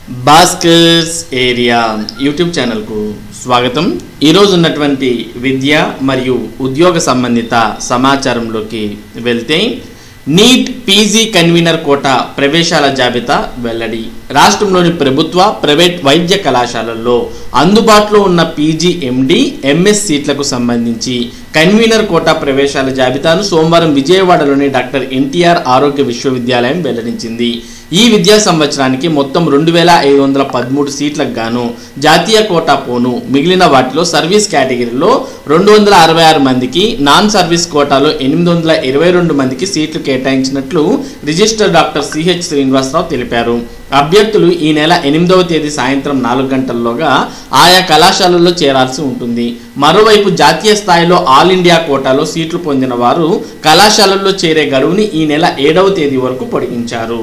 Bhaskar's area YouTube ఛానల్కు స్వాగతం ఈరోజు ఉన్నటువంటి విద్య మరియు ఉద్యోగ సంబంధిత సమాచారంలోకి వెళ్తే నీట్ పీజీ కన్వీనర్ కోట ప్రవేశాల జాబితా వెల్లడి రాష్ట్రంలోని ప్రభుత్వ ప్రైవేట్ వైద్య కళాశాలల్లో అందుబాటులో ఉన్న పీజీ ఎండి ఎంఎస్ సీట్లకు సంబంధించి కన్వీనర్ కోటా ప్రవేశాల జాబితాను సోమవారం విజయవాడలోని డాక్టర్ ఎన్టీఆర్ ఆరోగ్య విశ్వవిద్యాలయం వెల్లడించింది ఈ విద్యా సంవత్సరానికి మొత్తం రెండు వేల ఐదు వందల పదమూడు సీట్లకు గాను జాతీయ కోటా పోను మిగిలిన వాటిలో సర్వీస్ కేటగిరీలో రెండు వందల అరవై ఆరు మందికి నాన్ సర్వీస్ కోటాలో ఎనిమిది వందల ఇరవై రెండు మందికి సీట్లు కేటాయించినట్లు రిజిస్టర్ డాక్టర్ సిహెచ్ శ్రీనివాసరావు తెలిపారు అభ్యర్థులు ఈ నెల ఎనిమిదవ తేదీ సాయంత్రం నాలుగు గంటల్లోగా ఆయా కళాశాలల్లో చేరాల్సి ఉంటుంది మరోవైపు జాతీయ స్థాయిలో ఆల్ ఇండియా కోటాలో సీట్లు పొందిన వారు కళాశాలల్లో చేరే గడువుని ఈ నెల ఏడవ తేదీ వరకు పొడిగించారు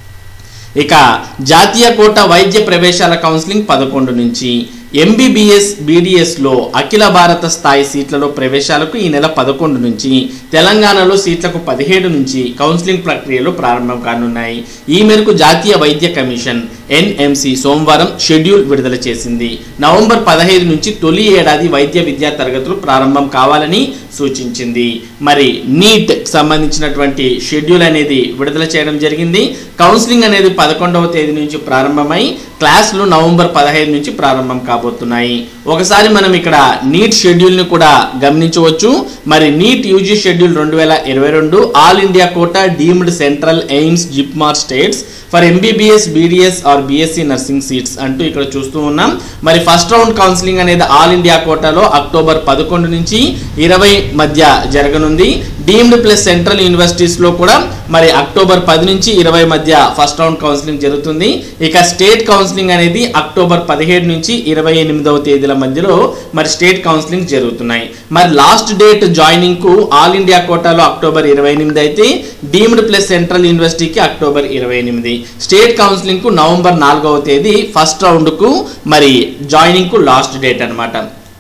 ఇక జాతీయ కోట వైద్య ప్రవేశాల కౌన్సిలింగ్ పదకొండు నుంచి ఎంబీబీఎస్ బీడీఎస్లో అఖిల భారత స్థాయి సీట్లలో ప్రవేశాలకు ఈ నెల పదకొండు నుంచి తెలంగాణలో సీట్లకు పదిహేడు నుంచి కౌన్సిలింగ్ ప్రక్రియలు ప్రారంభం కానున్నాయి ఈ మేరకు జాతీయ వైద్య కమిషన్ ఎన్ఎంసి సోమవారం షెడ్యూల్ విడుదల చేసింది నవంబర్ పదహైదు నుంచి తొలి ఏడాది వైద్య విద్యా తరగతులు ప్రారంభం కావాలని సూచించింది మరి నీట్ సంబంధించినటువంటి షెడ్యూల్ అనేది విడుదల చేయడం జరిగింది కౌన్సిలింగ్ అనేది పదకొండవ తేదీ నుంచి ప్రారంభమై క్లాసులు నవంబర్ పదహైదు నుంచి ప్రారంభం కాబోతున్నాయి ఒకసారి మనం ఇక్కడ నీట్ షెడ్యూల్ని కూడా గమనించవచ్చు మరి నీట్ యూజీ షెడ్యూల్ రెండు వేల ఇరవై రెండు all India quota deemed central AIIMS JIPMER states for MBBS BDS or BSc nursing seats అంటూ ఇక్కడ చూస్తూ ఉన్నాం మరి ఫస్ట్ రౌండ్ కౌన్సిలింగ్ అనేది ఆల్ ఇండియా కోటాలో అక్టోబర్ పదకొండు నుంచి ఇరవై మధ్య జరగనుంది డీమ్డ్ ప్లస్ సెంట్రల్ యూనివర్సిటీస్లో కూడా మరి అక్టోబర్ పది నుంచి ఇరవై మధ్య ఫస్ట్ రౌండ్ కౌన్సిలింగ్ జరుగుతుంది ఇక స్టేట్ కౌన్సిలింగ్ అనేది అక్టోబర్ పదిహేడు నుంచి ఇరవై ఎనిమిదవ తేదీల మధ్యలో మరి స్టేట్ కౌన్సిలింగ్ జరుగుతున్నాయి మరి లాస్ట్ డేట్ జాయినింగ్ కు ఆల్ ఇండియా కోటాలో అక్టోబర్ ఇరవై ఎనిమిది అయితే డీమ్డ్ ప్లస్ సెంట్రల్ యూనివర్సిటీకి అక్టోబర్ ఇరవై ఎనిమిది స్టేట్ కౌన్సిలింగ్ కు నవంబర్ నాలుగవ తేదీ ఫస్ట్ రౌండ్ కు మరి జాయినింగ్ కు లాస్ట్ డేట్ అన్నమాట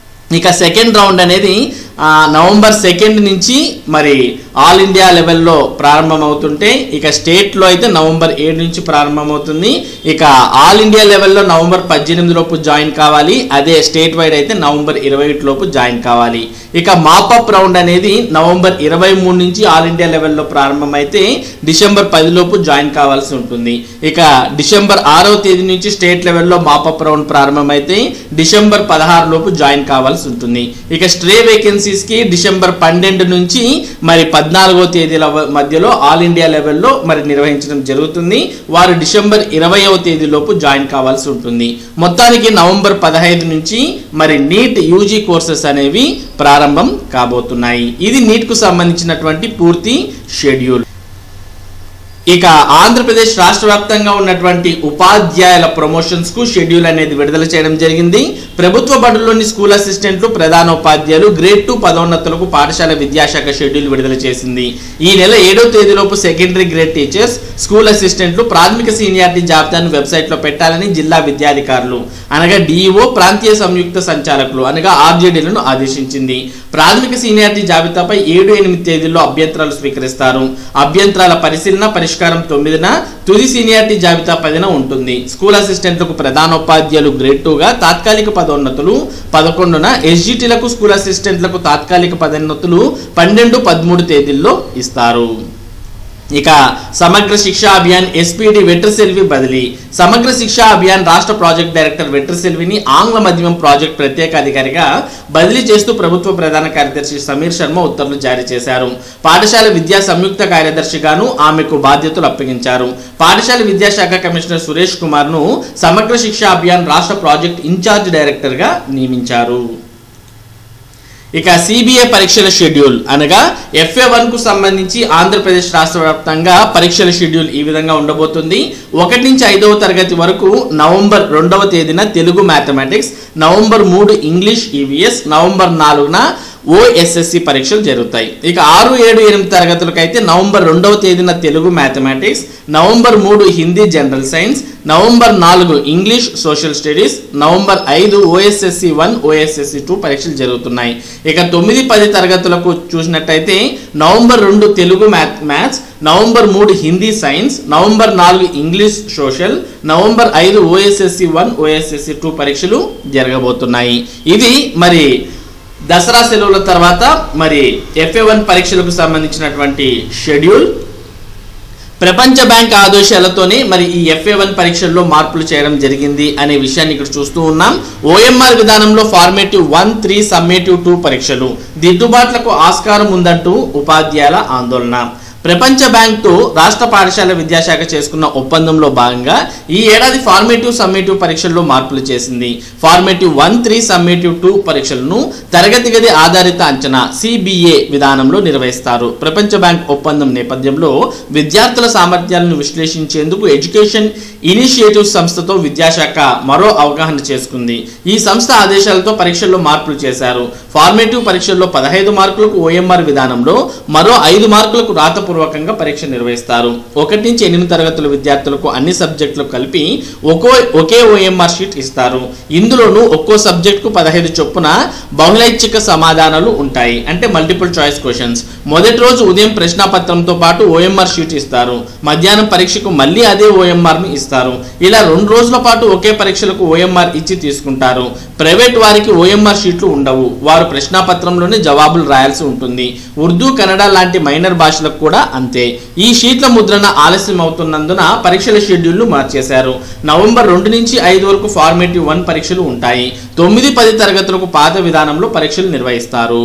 ఇక సెకండ్ రౌండ్ అనేది ఆ, నవంబర్ సెకండ్ నుంచి మరి ఆల్ ఇండియా లెవెల్లో ప్రారంభమవుతుంటే ఇక స్టేట్లో అయితే నవంబర్ ఏడు నుంచి ప్రారంభమవుతుంది ఇక ఆల్ ఇండియా లెవెల్లో నవంబర్ పద్దెనిమిది లోపు జాయిన్ కావాలి అదే స్టేట్ వైడ్ అయితే నవంబర్ ఇరవై లోపు జాయిన్ కావాలి ఇక మాపప్ రౌండ్ అనేది నవంబర్ ఇరవై మూడు నుంచి ఆల్ ఇండియా లెవెల్లో ప్రారంభమైతే డిసెంబర్ పది లోపు జాయిన్ కావాల్సి ఉంటుంది ఇక డిసెంబర్ ఆరవ తేదీ నుంచి స్టేట్ లెవెల్లో మాపప్ రౌండ్ ప్రారంభమైతే డిసెంబర్ పదహారు లోపు జాయిన్ కావాల్సి ఉంటుంది ఇక స్ట్రే వేకెన్సీస్ కి డిసెంబర్ పన్నెండు నుంచి మరి పద్నాలుగో తేదీల వ- మధ్యలో ఆల్ ఇండియా లెవెల్లో మరి నిర్వహించడం జరుగుతుంది వారు డిసెంబర్ ఇరవైవ తేదీలోపు జాయిన్ కావాల్సి ఉంటుంది మొత్తానికి నవంబర్ పదహైదు నుంచి మరి నీట్ యూజీ కోర్సెస్ అనేవి ప్రారంభం కాబోతున్నాయి ఇది నీట్ కు సంబంధించినటువంటి పూర్తి షెడ్యూల్ ఇక ఆంధ్రప్రదేశ్ రాష్ట్ర వ్యాప్తంగా ఉన్నటువంటి ఉపాధ్యాయుల ప్రమోషన్స్ కు షెడ్యూల్ అనేది విడుదల చేయడం జరిగింది ప్రభుత్వ బడుల్లోని స్కూల్ అసిస్టెంట్లు ప్రధాన ఉపాధ్యాయులు గ్రేడ్ టూ పదోన్నతులకు పాఠశాల విద్యాశాఖ షెడ్యూల్ విడుదల చేసింది ఈ నెల ఏడో తేదీలోపు సెకండరీ గ్రేడ్ టీచర్స్ స్కూల్ అసిస్టెంట్లు ప్రాథమిక సీనియారిటీ జాబితాను వెబ్సైట్ లో పెట్టాలని జిల్లా విద్యాధికారులు అనగా డిఈఓ ప్రాంతీయ సంయుక్త సంచాలకులు అనగా ఆర్జేడీలను ఆదేశించింది ప్రాథమిక సీనియారిటీ జాబితాపై ఏడు ఎనిమిది తేదీల్లో అభ్యంతరాలు స్వీకరిస్తారు అభ్యంతరాల పరిశీలన పరిష్కారం తొమ్మిదిన తుది సీనియారిటీ జాబితా పదిన ఉంటుంది స్కూల్ అసిస్టెంట్లకు ప్రధానోపాధ్యాయులు గ్రేడ్ టూగా తాత్కాలిక పదోన్నతులు పదకొండున ఎస్జిటీలకు స్కూల్ అసిస్టెంట్లకు తాత్కాలిక పదోన్నతులు పన్నెండు పదమూడు తేదీల్లో ఇస్తారు ఇక సమగ్ర శిక్షా అభియాన్ ఎస్పీడి వెట్రసెల్వి బదిలీ సమగ్ర శిక్షా అభియాన్ రాష్ట్ర ప్రాజెక్ట్ డైరెక్టర్ వెట్రసెల్విని ఆంగ్ల మాధ్యమం ప్రాజెక్ట్ ప్రత్యేక అధికారిగా బదిలీ చేస్తూ ప్రభుత్వ ప్రధాన కార్యదర్శి సమీర్ శర్మ ఉత్తర్వులు జారీ చేశారు పాఠశాల విద్యా సంయుక్త కార్యదర్శిగాను ఆమెకు బాధ్యతలు అప్పగించారు పాఠశాల విద్యాశాఖ కమిషనర్ సురేష్ కుమార్ ను సమగ్ర శిక్షా అభియాన్ రాష్ట్ర ప్రాజెక్ట్ ఇన్ఛార్జ్ డైరెక్టర్ గా నియమించారు ఇక సిబిఐ పరీక్షల షెడ్యూల్ అనగా ఎఫ్ఏ వన్ కు సంబంధించి ఆంధ్రప్రదేశ్ రాష్ట్ర వ్యాప్తంగా పరీక్షల షెడ్యూల్ ఈ విధంగా ఉండబోతుంది ఒకటి నుంచి ఐదవ తరగతి వరకు నవంబర్ రెండవ తేదీన తెలుగు మ్యాథమెటిక్స్ నవంబర్ మూడు ఇంగ్లీష్ ఈవీఎస్ నవంబర్ నాలుగున ఓఎస్ఎస్సి పరీక్షలు జరుగుతాయి ఇక ఆరు ఏడు ఎనిమిది తరగతులకైతే నవంబర్ రెండవ తేదీన తెలుగు మ్యాథమెటిక్స్ నవంబర్ మూడు హిందీ జనరల్ సైన్స్ నవంబర్ నాలుగు ఇంగ్లీష్ సోషల్ స్టడీస్ నవంబర్ ఐదు ఓఎస్ఎస్సి వన్ ఓఎస్ఎస్సి టూ పరీక్షలు జరుగుతున్నాయి ఇక తొమ్మిది పది తరగతులకు చూసినట్టయితే నవంబర్ రెండు తెలుగు మ్యాథ్ మ్యాథ్స్ నవంబర్ మూడు హిందీ సైన్స్ నవంబర్ నాలుగు ఇంగ్లీష్ సోషల్ నవంబర్ ఐదు ఓఎస్ఎస్సి వన్ ఓఎస్ఎస్సి టూ పరీక్షలు జరగబోతున్నాయి ఇది మరి దసరా సెలవుల తర్వాత మరి ఎఫ్ఏ వన్ పరీక్షలకు సంబంధించినటువంటి షెడ్యూల్ ప్రపంచ బ్యాంక్ ఆదేశాలతోనే మరి ఈ ఎఫ్ఏ వన్ పరీక్షల్లో మార్పులు చేయడం జరిగింది అనే విషయాన్ని ఇక్కడ చూస్తూ ఉన్నాం ఓఎంఆర్ విధానంలో formative one three summative two పరీక్షలు దిద్దుబాట్లకు ఆస్కారం ఉందంటూ ఉపాధ్యాయుల ఆందోళన ప్రపంచ బ్యాంక్తో రాష్ట్ర పాఠశాల విద్యాశాఖ చేసుకున్న ఒప్పందంలో భాగంగా ఈ ఏడాది ఫార్మేటివ్ సమ్మేటివ్ పరీక్షల్లో మార్పులు చేసింది formative one three summative two పరీక్షలను తరగతి గది ఆధారిత అంచనా సిబిఏ విధానంలో నిర్వహిస్తారు ప్రపంచ బ్యాంక్ ఒప్పందం నేపథ్యంలో విద్యార్థుల సామర్థ్యాలను విశ్లేషించేందుకు ఎడ్యుకేషన్ ఇనిషియేటివ్ సంస్థతో విద్యాశాఖ మరో అవగాహన చేసుకుంది ఈ సంస్థ ఆదేశాలతో పరీక్షల్లో మార్పులు చేశారు ఫార్మేటివ్ పరీక్షల్లో పదహైదు మార్కులకు ఓఎంఆర్ విధానంలో మరో ఐదు మార్కులకు రాతపూర్వకంగా పరీక్ష నిర్వహిస్తారు ఒకటి నుంచి ఎనిమిది తరగతుల విద్యార్థులకు అన్ని సబ్జెక్టులకు కలిపి ఒక్కో ఒకే ఓఎంఆర్ షీట్ ఇస్తారు ఇందులోనూ ఒక్కో సబ్జెక్టుకు పదహైదు చొప్పున బహుళైచ్ఛిక సమాధానాలు ఉంటాయి అంటే మల్టిపుల్ చాయిస్ క్వశ్చన్స్ మొదటి రోజు ఉదయం ప్రశ్నాపత్రంతో పాటు ఓఎంఆర్ షీట్ ఇస్తారు మధ్యాహ్నం పరీక్షకు మళ్ళీ అదే ఓఎంఆర్ ను ఇస్తారు ఇలా రెండు రోజుల పాటు ఒకే పరీక్షలకు ఓఎంఆర్ ఇచ్చి తీసుకుంటారు ప్రైవేట్ వారికి ఓఎంఆర్ షీట్లు ఉండవు వారు ప్రశ్నాపత్రంలోనే జవాబులు రాయాల్సి ఉంటుంది ఉర్దూ కన్నడ లాంటి మైనర్ భాషలకు కూడా అంతే ఈ షీట్ల ముద్రణ ఆలస్యం అవుతున్నందున పరీక్షల షెడ్యూల్ను మార్చేశారు నవంబర్ రెండు నుంచి ఐదు వరకు ఫార్మేటివ్ వన్ పరీక్షలు ఉంటాయి తొమ్మిది పది తరగతులకు పాత విధానంలో పరీక్షలు నిర్వహిస్తారు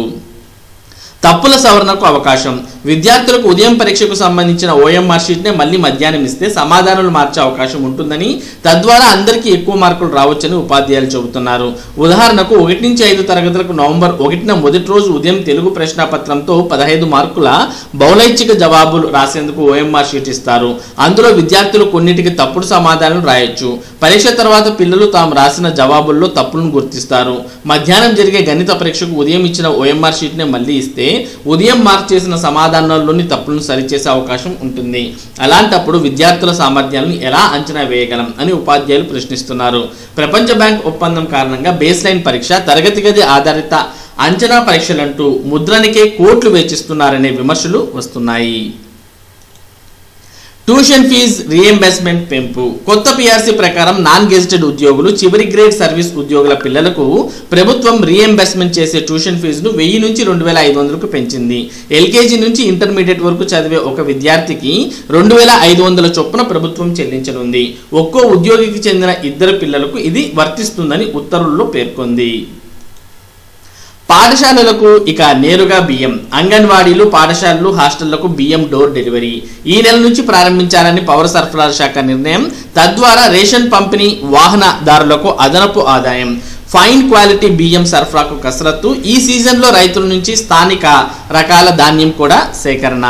తప్పుల సవరణకు అవకాశం విద్యార్థులకు ఉదయం పరీక్షకు సంబంధించిన ఓఎంఆర్ షీట్నే మళ్ళీ మధ్యాహ్నం ఇస్తే సమాధానాలు మార్చే అవకాశం ఉంటుందని తద్వారా అందరికీ ఎక్కువ మార్కులు రావచ్చని ఉపాధ్యాయులు చెబుతున్నారు ఉదాహరణకు ఒకటి నుంచి ఐదు తరగతులకు నవంబర్ ఒకటిన మొదటి రోజు ఉదయం తెలుగు ప్రశ్నాపత్రంతో పదహైదు మార్కుల బౌలైచ్ఛిక జవాబులు రాసేందుకు ఓఎంఆర్ షీట్ ఇస్తారు అందులో విద్యార్థులు కొన్నిటికి తప్పుడు సమాధానం రాయొచ్చు పరీక్ష తర్వాత పిల్లలు తాము రాసిన జవాబుల్లో తప్పులను గుర్తిస్తారు మధ్యాహ్నం జరిగే గణిత పరీక్షకు ఉదయం ఇచ్చిన ఓఎంఆర్ షీట్నే మళ్ళీ ఇస్తే ఉదయం మార్క్ చేసిన సమాధానాల్లోని తప్పులను సరిచేసే అవకాశం ఉంటుంది అలాంటప్పుడు విద్యార్థుల సామర్థ్యాలను ఎలా అంచనా వేయగలం అని ఉపాధ్యాయులు ప్రశ్నిస్తున్నారు ప్రపంచ బ్యాంక్ ఒప్పందం కారణంగా బేస్ లైన్ పరీక్ష తరగతి గది ఆధారిత అంచనా పరీక్షలంటూ ముద్రణకే కోట్లు వెచ్చిస్తున్నారనే విమర్శలు వస్తున్నాయి ట్యూషన్ ఫీజ్ రీఎంబర్స్మెంట్ పెంపు కొత్త పిఆర్సీ ప్రకారం నాన్ గెజిటెడ్ ఉద్యోగులు చివరి గ్రేడ్ సర్వీస్ ఉద్యోగుల పిల్లలకు ప్రభుత్వం రీఎంబర్స్మెంట్ చేసే ట్యూషన్ ఫీజును వెయ్యి నుంచి రెండు వేల ఐదు వందలకు పెంచింది ఎల్కేజీ నుంచి ఇంటర్మీడియట్ వరకు చదివే ఒక విద్యార్థికి రెండు వేల ఐదు వందల చొప్పున ప్రభుత్వం చెల్లించనుంది ఒక్కో ఉద్యోగికి చెందిన ఇద్దరు పిల్లలకు ఇది వర్తిస్తుందని ఉత్తర్వుల్లో పేర్కొంది పాఠశాలలకు ఇక నేరుగా బియ్యం అంగన్వాడీలు పాఠశాలలు హాస్టళ్లకు బియ్యం డోర్ డెలివరీ ఈ నెల నుంచి ప్రారంభించాలని పౌర సరఫరాల శాఖ నిర్ణయం తద్వారా రేషన్ పంపిణీ వాహనదారులకు అదనపు ఆదాయం ఫైన్ క్వాలిటీ బియ్యం సరఫరాకు కసరత్తు ఈ సీజన్లో రైతుల నుంచి స్థానిక రకాల ధాన్యం కూడా సేకరణ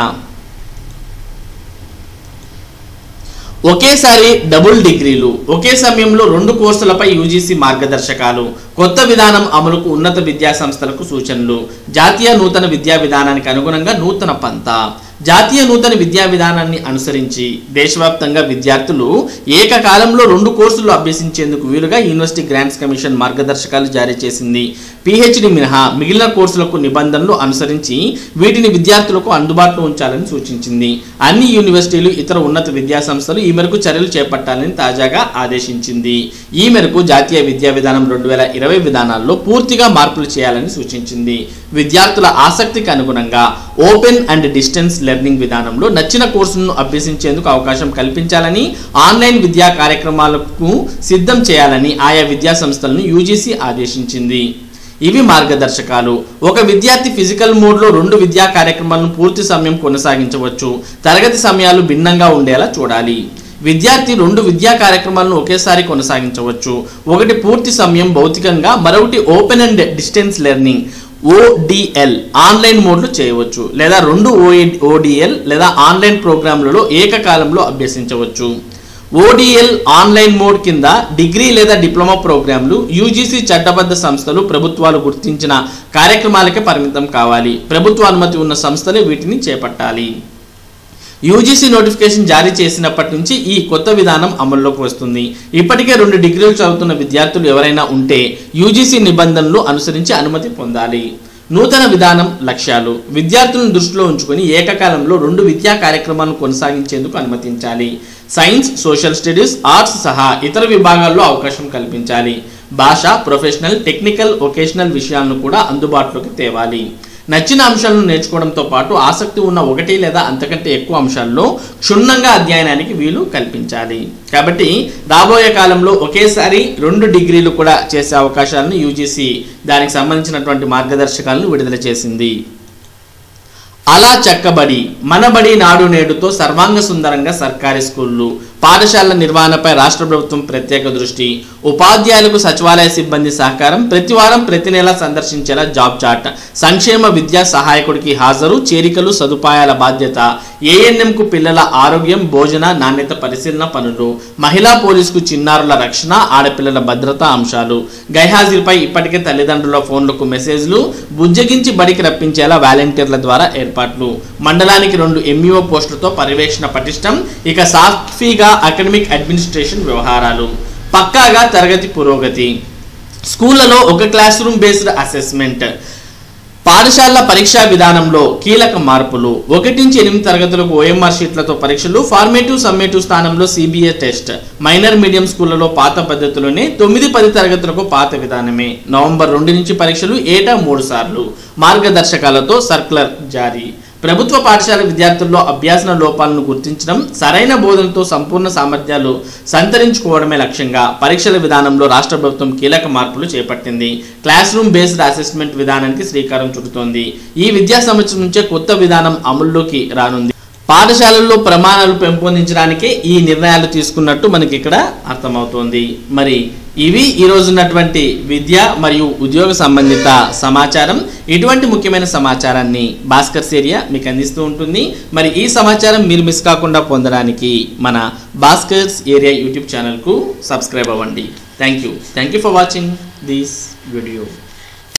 ఒకేసారి డబుల్ డిగ్రీలు ఒకే సమయంలో రెండు కోర్సులపై యూజీసీ మార్గదర్శకాలు కొత్త విధానం అమలుకు ఉన్నత విద్యా సంస్థలకు సూచనలు జాతీయ నూతన విద్యా విధానానికి అనుగుణంగా నూతన పంత జాతీయ నూతన విద్యా విధానాన్ని అనుసరించి దేశవ్యాప్తంగా విద్యార్థులు ఏకకాలంలో రెండు కోర్సులు అభ్యసించేందుకు వీలుగా యూనివర్సిటీ గ్రాంట్స్ కమిషన్ మార్గదర్శకాలు జారీ చేసింది పిహెచ్డి మినహా మిగిలిన కోర్సులకు నిబంధనలు అనుసరించి వీటిని విద్యార్థులకు అందుబాటులో ఉంచాలని సూచించింది అన్ని యూనివర్సిటీలు ఇతర ఉన్నత విద్యా సంస్థలు ఈ మేరకు చర్యలు చేపట్టాలని తాజాగా ఆదేశించింది ఈ మేరకు జాతీయ విద్యా విధానం రెండు వేల ఇరవై విధానాల్లో పూర్తిగా మార్పులు చేయాలని సూచించింది విద్యార్థుల ఆసక్తికి అనుగుణంగా ఓపెన్ అండ్ డిస్టెన్స్ లెర్నింగ్ విధానంలో నచ్చిన కోర్సులను అభ్యసించేందుకు అవకాశం కల్పించాలని ఆన్లైన్ విద్యా కార్యక్రమాలకు సిద్ధం చేయాలని ఆయా విద్యా సంస్థలను యూజీసీ ఆదేశించింది ఇవి మార్గదర్శకాలు ఒక విద్యార్థి ఫిజికల్ మోడ్లో రెండు విద్యా కార్యక్రమాలను పూర్తి సమయం కొనసాగించవచ్చు తరగతి సమయాలు భిన్నంగా ఉండేలా చూడాలి విద్యార్థి రెండు విద్యా కార్యక్రమాలను ఒకేసారి కొనసాగించవచ్చు ఒకటి పూర్తి సమయం భౌతికంగా మరొకటి open and distance learning ODL online మోడ్లో చేయవచ్చు లేదా రెండు ఓడిఎల్ లేదా ఆన్లైన్ ప్రోగ్రాంలలో ఏకకాలంలో అభ్యసించవచ్చు ఓడిఎల్ ఆన్లైన్ మోడ్ కింద డిగ్రీ లేదా డిప్లొమా ప్రోగ్రాంలు యూజీసీ చట్టబద్ధ సంస్థలు ప్రభుత్వాలు గుర్తించిన కార్యక్రమాలకే పరిమితం కావాలి ప్రభుత్వ అనుమతి ఉన్న సంస్థలే వీటిని చేపట్టాలి యూజీసీ నోటిఫికేషన్ జారీ చేసినప్పటి నుంచి ఈ కొత్త విధానం అమల్లోకి వస్తుంది ఇప్పటికే రెండు డిగ్రీలు చదువుతున్న విద్యార్థులు ఎవరైనా ఉంటే యూజీసీ నిబంధనలు అనుసరించి అనుమతి పొందాలి నూతన విధానం లక్ష్యాలు విద్యార్థులను దృష్టిలో ఉంచుకొని ఏకకాలంలో రెండు విద్యా కార్యక్రమాలను కొనసాగించేందుకు అనుమతించాలి సైన్స్ సోషల్ స్టడీస్ ఆర్ట్స్ సహా ఇతర విభాగాల్లో అవకాశం కల్పించాలి భాష ప్రొఫెషనల్ టెక్నికల్ వొకేషనల్ విషయాలను కూడా అందుబాటులోకి తేవాలి నచ్చిన అంశాలను నేర్చుకోవడంతో పాటు ఆసక్తి ఉన్న ఒకటి లేదా అంతకంటే ఎక్కువ అంశాల్లో క్షుణ్ణంగా అధ్యయనానికి వీలు కల్పించాలి కాబట్టి రాబోయే కాలంలో ఒకేసారి రెండు డిగ్రీలు కూడా చేసే అవకాశాలను యూజీసీ దానికి సంబంధించినటువంటి మార్గదర్శకాలను విడుదల చేసింది అలా చక్కబడి మనబడి నాడు నేడుతో సర్వాంగ సుందరంగా సర్కారీ స్కూళ్ళు పాఠశాలల నిర్వహణపై రాష్ట్ర ప్రభుత్వం ప్రత్యేక దృష్టి ఉపాధ్యాయులకు సచివాలయ సిబ్బంది సహకారం ప్రతి వారం ప్రతి నెల సందర్శించేలా జాబ్ చార్ట్ సంక్షేమ విద్యా సహాయకుడికి హాజరు చేరికలు సదుపాయాల బాధ్యత ఏఎన్ఎంకు పిల్లల ఆరోగ్యం భోజన నాణ్యత పరిశీలన పనులు మహిళా పోలీసుకు చిన్నారుల రక్షణ ఆడపిల్లల భద్రతా అంశాలు గైహాజీపై ఇప్పటికే తల్లిదండ్రుల ఫోన్లకు మెసేజ్లు బుజ్జగించి బడికి రప్పించేలా వాలంటీర్ల ద్వారా ఏర్పాట్లు మండలానికి రెండు ఎంఈఓ పోస్టులతో పర్యవేక్షణ పటిష్టం ఇక సాఫీగా అకాడమిక్ అడ్మినిస్ట్రేషన్ వ్యవహారాలు పక్కాగా తరగతి పురోగతి స్కూళ్లలో ఒక క్లాస్ రూమ్ బేస్డ్ అసెస్మెంట్ పాఠశాలల పరీక్షా విధానంలో కీలక మార్పులు ఒకటి నుంచి ఎనిమిది తరగతులకు ఓఎంఆర్ షీట్లతో పరీక్షలు ఫార్మేటివ్ సమ్మేటివ్ స్థానంలో సిబిఏ టెస్ట్ మైనర్ మీడియం స్కూళ్లలో పాత పద్ధతిలోనే తొమ్మిది పది తరగతులకు పాత విధానమే నవంబర్ రెండు నుంచి పరీక్షలు ఏటా మూడు సార్లు మార్గదర్శకాలతో సర్కులర్ జారీ ప్రభుత్వ పాఠశాల విద్యార్థుల్లో అభ్యాసన లోపాలను గుర్తించడం సరైన బోధనతో సంపూర్ణ సామర్థ్యాలు సంతరించుకోవడమే లక్ష్యంగా పరీక్షల విధానంలో రాష్ట్ర ప్రభుత్వం కీలక మార్పులు చేపట్టింది క్లాస్ రూమ్ బేస్డ్ అసెస్మెంట్ విధానానికి శ్రీకారం చుడుతోంది ఈ విద్యా సంవత్సరం నుంచే కొత్త విధానం అమల్లోకి రానుంది పాఠశాలల్లో ప్రమాణాలు పెంపొందించడానికే ఈ నిర్ణయాలు తీసుకున్నట్టు మనకి ఇక్కడ అర్థమవుతోంది మరి ఇవి ఈ రోజు ఉన్నటువంటి విద్య మరియు ఉద్యోగ సంబంధిత సమాచారం ఇటువంటి ముఖ్యమైన సమాచారాన్ని భాస్కర్ ఏరియా మీకు అందిస్తూ ఉంటుంది మరి ఈ సమాచారం మీరు మిస్ కాకుండా పొందడానికి మన భాస్కర్స్ ఏరియా యూట్యూబ్ ఛానల్కు సబ్స్క్రైబ్ అవ్వండి thank you thank you for watching this video